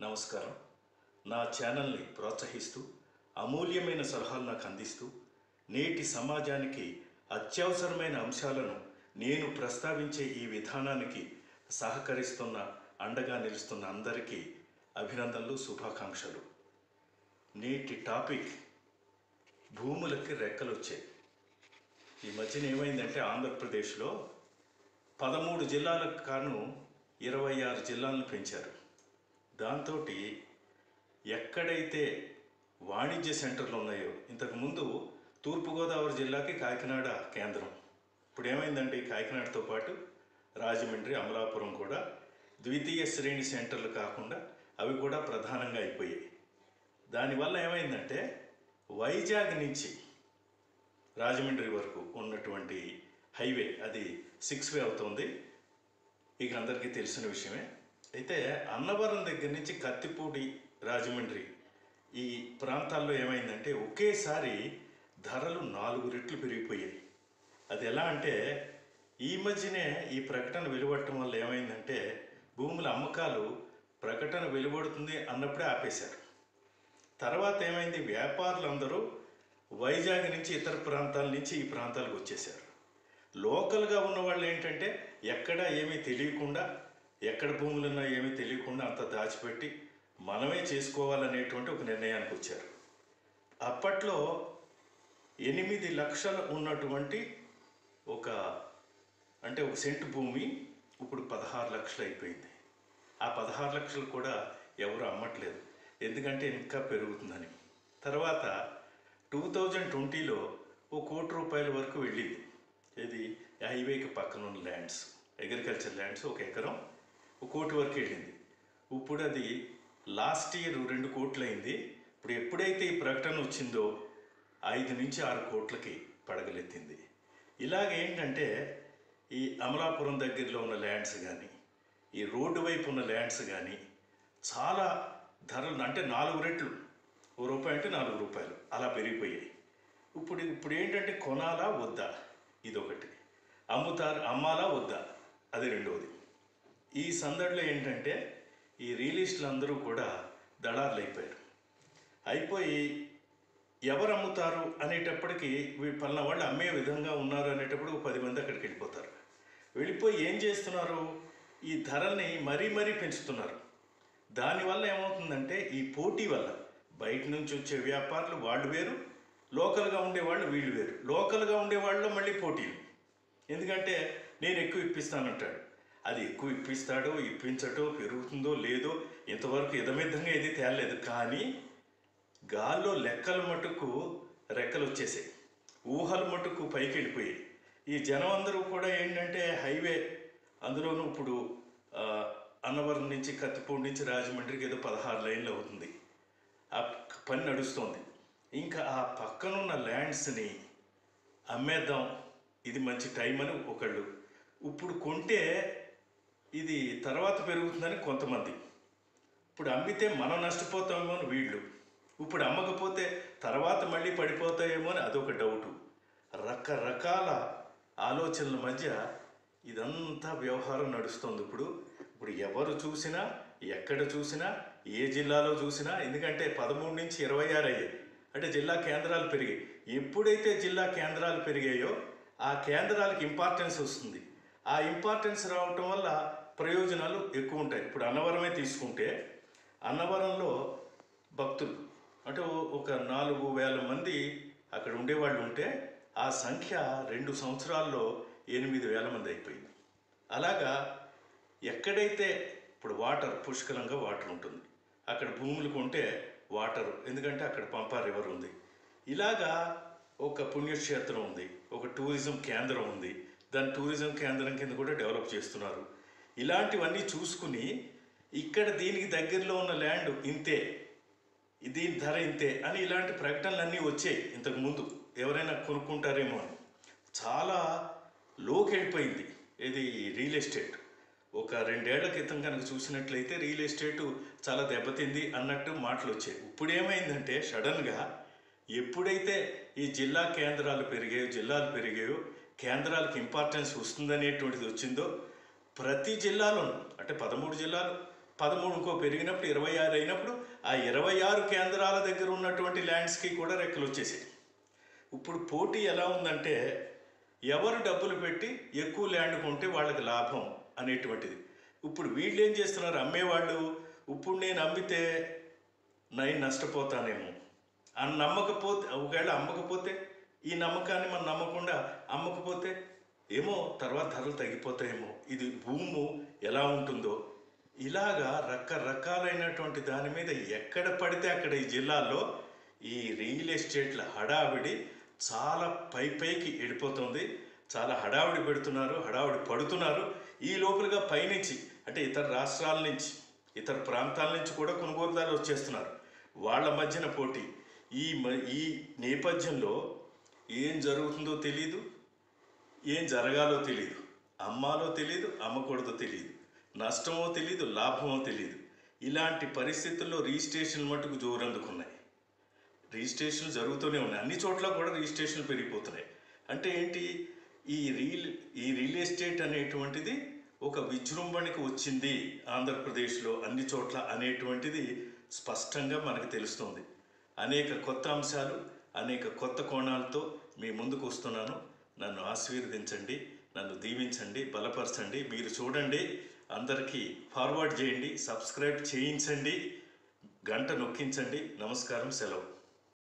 నమస్కారం నా ఛానల్ని ప్రోత్సహిస్తూ అమూల్యమైన సలహాలు నాకు అందిస్తూ నేటి సమాజానికి అత్యవసరమైన అంశాలను నేను ప్రస్తావించే ఈ విధానానికి సహకరిస్తున్న అండగా నిలుస్తున్న అందరికీ అభినందనలు శుభాకాంక్షలు నేటి టాపిక్ భూములకి రెక్కలు వచ్చాయి ఈ మధ్యన ఏమైందంటే ఆంధ్రప్రదేశ్లో పదమూడు జిల్లాలకు కాను ఇరవై ఆరు జిల్లాలను పెంచారు దాంతో ఎక్కడైతే వాణిజ్య సెంటర్లు ఉన్నాయో ఇంతకుముందు తూర్పుగోదావరి జిల్లాకి కాకినాడ కేంద్రం ఇప్పుడు ఏమైందండి కాకినాడతో పాటు రాజమండ్రి అమలాపురం కూడా ద్వితీయ శ్రేణి సెంటర్లు కాకుండా అవి కూడా ప్రధానంగా అయిపోయాయి దానివల్ల ఏమైందంటే వైజాగ్ నుంచి రాజమండ్రి వరకు ఉన్నటువంటి హైవే అది సిక్స్ వే అవుతుంది ఇక అందరికీ తెలిసిన విషయమే అయితే అన్నవరం దగ్గర నుంచి కత్తిపూడి రాజమండ్రి ఈ ప్రాంతాల్లో ఏమైందంటే ఒకేసారి ధరలు నాలుగు రెట్లు పెరిగిపోయాయి అది ఎలా అంటే ఈ మధ్యనే ఈ ప్రకటన వెలువడటం వల్ల ఏమైందంటే భూముల అమ్మకాలు ప్రకటన వెలువడుతుంది అన్నప్పుడే ఆపేశారు తర్వాత ఏమైంది వ్యాపారులందరూ వైజాగ్ నుంచి ఇతర ప్రాంతాల నుంచి ఈ ప్రాంతాలకు వచ్చేసారు లోకల్గా ఉన్న వాళ్ళు ఏంటంటే ఎక్కడ ఏమీ తెలియకుండా ఎక్కడ భూములు ఉన్నా ఏమీ తెలియకుండా అంత దాచిపెట్టి మనమే చేసుకోవాలనేటువంటి ఒక నిర్ణయానికి వచ్చారు అప్పట్లో ఎనిమిది లక్షలు ఉన్నటువంటి ఒక అంటే ఒక సెంటు భూమి ఇప్పుడు పదహారు లక్షలు అయిపోయింది ఆ పదహారు లక్షలు కూడా ఎవరు అమ్మట్లేదు ఎందుకంటే ఇంకా పెరుగుతుందని తర్వాత టూ థౌజండ్ ట్వంటీలో ఓ కోటి రూపాయల వరకు వెళ్ళింది ఇది హైవేకి పక్కన ఉన్న ల్యాండ్స్ అగ్రికల్చర్ ల్యాండ్స్ ఒక ఎకరం ఒక కోటి వరకు వెళ్ళింది ఇప్పుడు అది లాస్ట్ ఇయర్ రెండు కోట్లు అయింది ఇప్పుడు ఎప్పుడైతే ఈ ప్రకటన వచ్చిందో ఐదు నుంచి ఆరు కోట్లకి పడగలెత్తింది ఇలాగ ఏంటంటే ఈ అమలాపురం దగ్గరలో ఉన్న ల్యాండ్స్ కానీ ఈ రోడ్డు వైపు ఉన్న ల్యాండ్స్ కానీ చాలా ధరలు అంటే నాలుగు రెట్లు ఓ రూపాయి అంటే నాలుగు రూపాయలు అలా పెరిగిపోయాయి ఇప్పుడు ఇప్పుడు ఏంటంటే కొనాలా వద్దా ఇదొకటి అమ్ముతారు అమ్మాలా వద్దా అది రెండవది ఈ సందడిలో ఏంటంటే ఈ రియలిస్టులు అందరూ కూడా దళారులు అయిపోయారు అయిపోయి ఎవరు అమ్ముతారు అనేటప్పటికి వీళ్ళు పలానా వాళ్ళు అమ్మే విధంగా ఉన్నారు అనేటప్పుడు పది మంది అక్కడికి వెళ్ళిపోతారు వెళ్ళిపోయి ఏం చేస్తున్నారు ఈ ధరల్ని మరీ మరీ పెంచుతున్నారు దానివల్ల ఏమవుతుందంటే ఈ పోటీ వల్ల బయట నుంచి వచ్చే వ్యాపారులు వాళ్ళు వేరు లోకల్గా ఉండేవాళ్ళు వీళ్ళు వేరు లోకల్గా ఉండేవాళ్ళు మళ్ళీ పోటీలు ఎందుకంటే నేను ఎక్కువ ఇప్పిస్తానంటాడు అది ఎక్కువ ఇప్పిస్తాడో ఇప్పించటో పెరుగుతుందో లేదో ఇంతవరకు ఇదమిద్దంగా ఏది తేలలేదు కానీ గాల్లో లెక్కల మటుకు రెక్కలు వచ్చేసాయి ఊహల మటుకు పైకి వెళ్ళిపోయాయి ఈ జనం అందరూ కూడా ఏంటంటే హైవే అందులోనూ ఇప్పుడు ఆ, అన్నవరం నుంచి కత్తిపూడి నుంచి రాజమండ్రికి ఏదో పదహారు లైన్లు అవుతుంది ఆ పని నడుస్తోంది ఇంకా ఆ పక్కనున్న ల్యాండ్స్ని అమ్మేద్దాం ఇది మంచి టైం అని ఒకళ్ళు ఇప్పుడు కొంటే ఇది తర్వాత పెరుగుతుందని కొంతమంది ఇప్పుడు అమ్మితే మనం నష్టపోతామేమో అని వీళ్ళు ఇప్పుడు అమ్మకపోతే తర్వాత మళ్ళీ పడిపోతాయేమో అని అదొక డౌటు రకరకాల ఆలోచనల మధ్య ఇదంతా వ్యవహారం నడుస్తుంది ఇప్పుడు ఇప్పుడు ఎవరు చూసినా ఎక్కడ చూసినా ఏ జిల్లాలో చూసినా ఎందుకంటే పదమూడు నుంచి ఇరవై ఆరు అయ్యాయి అంటే జిల్లా కేంద్రాలు పెరిగాయి ఎప్పుడైతే జిల్లా కేంద్రాలు పెరిగాయో ఆ కేంద్రాలకు ఇంపార్టెన్స్ వస్తుంది ఆ ఇంపార్టెన్స్ రావటం వల్ల ప్రయోజనాలు ఎక్కువ ఉంటాయి ఇప్పుడు అన్నవరమే తీసుకుంటే అన్నవరంలో భక్తులు అంటే ఓ- ఒక నాలుగు వేల మంది అక్కడ ఉండేవాళ్ళు ఉంటే ఆ సంఖ్య రెండు సంవత్సరాల్లో ఎనిమిది వేల మంది అయిపోయింది అలాగా ఎక్కడైతే ఇప్పుడు వాటర్ పుష్కలంగా వాటర్ ఉంటుంది అక్కడ భూములు కొంటే వాటర్ ఎందుకంటే అక్కడ పంపా రివర్ ఉంది ఇలాగా ఒక పుణ్యక్షేత్రం ఉంది ఒక టూరిజం కేంద్రం ఉంది దాని టూరిజం కేంద్రం కింద కూడా డెవలప్ చేస్తున్నారు ఇలాంటివన్నీ చూసుకుని ఇక్కడ దీనికి దగ్గరలో ఉన్న ల్యాండ్ ఇంతే దీని ధర ఇంతే అని ఇలాంటి ప్రకటనలన్నీ వచ్చాయి ఇంతకు ముందు ఎవరైనా కొనుక్కుంటారేమో అని చాలా లోకి వెళ్ళిపోయింది ఇది రియల్ ఎస్టేట్ ఒక రెండేళ్ల క్రితం కనుక చూసినట్లయితే రియల్ ఎస్టేట్ చాలా దెబ్బతింది అన్నట్టు మాటలు వచ్చాయి ఇప్పుడు ఏమైందంటే సడన్గా ఎప్పుడైతే ఈ జిల్లా కేంద్రాలు పెరిగాయో జిల్లాలు పెరిగాయో కేంద్రాలకు ఇంపార్టెన్స్ వస్తుందనేటువంటిది వచ్చిందో ప్రతి జిల్లాలోనూ అంటే పదమూడు జిల్లాలు పదమూడు ఇంకో పెరిగినప్పుడు ఇరవై ఆరు అయినప్పుడు ఆ ఇరవై ఆరు కేంద్రాల దగ్గర ఉన్నటువంటి ల్యాండ్స్కి కూడా రెక్కలు వచ్చేసాయి ఇప్పుడు పోటీ ఎలా ఉందంటే ఎవరు డబ్బులు పెట్టి ఎక్కువ ల్యాండ్ కొంటే వాళ్ళకి లాభం అనేటువంటిది ఇప్పుడు వీళ్ళు ఏం చేస్తున్నారు అమ్మేవాళ్ళు ఇప్పుడు నేను అమ్మితే నేను నష్టపోతానేమో అని నమ్మకపోతే ఒకవేళ అమ్మకపోతే ఈ నమ్మకాన్ని మనం నమ్మకుండా అమ్మకపోతే ఏమో తర్వాత ధరలు తగ్గిపోతాయేమో ఇది భూము ఎలా ఉంటుందో ఇలాగా రకరకాలైనటువంటి దాని మీద ఎక్కడ పడితే అక్కడ ఈ జిల్లాల్లో ఈ రియల్ ఎస్టేట్ల హడావిడి చాలా పై పైకి వెళ్ళిపోతుంది చాలా హడావిడి పెడుతున్నారు హడావిడి పడుతున్నారు ఈ లోపలగా పైనుంచి అంటే ఇతర రాష్ట్రాల నుంచి ఇతర ప్రాంతాల నుంచి కూడా కొనుగోలుదారులు వచ్చేస్తున్నారు వాళ్ళ మధ్యన పోటీ ఈ మ- ఈ నేపథ్యంలో ఏం జరుగుతుందో తెలియదు ఏం జరగాలో తెలియదు అమ్మాలో తెలియదు అమ్మకూడదో తెలియదు నష్టమో తెలియదు లాభమో తెలియదు ఇలాంటి పరిస్థితుల్లో రిజిస్ట్రేషన్ మటుకు జోరందుకున్నాయి రిజిస్ట్రేషన్లు జరుగుతూనే ఉన్నాయి అన్ని చోట్ల కూడా రిజిస్ట్రేషన్లు పెరిగిపోతున్నాయి అంటే ఏంటి ఈ రియల్ ఈ రియల్ ఎస్టేట్ అనేటువంటిది ఒక విజృంభణకి వచ్చింది ఆంధ్రప్రదేశ్లో అన్ని చోట్ల అనేటువంటిది స్పష్టంగా మనకు తెలుస్తుంది అనేక కొత్త అంశాలు అనేక కొత్త కోణాలతో మీ ముందుకు వస్తున్నాను నన్ను ఆశీర్వదించండి నన్ను దీవించండి బలపరచండి మీరు చూడండి అందరికీ ఫార్వర్డ్ చేయండి సబ్స్క్రైబ్ చేయించండి గంట నొక్కించండి నమస్కారం సెలవు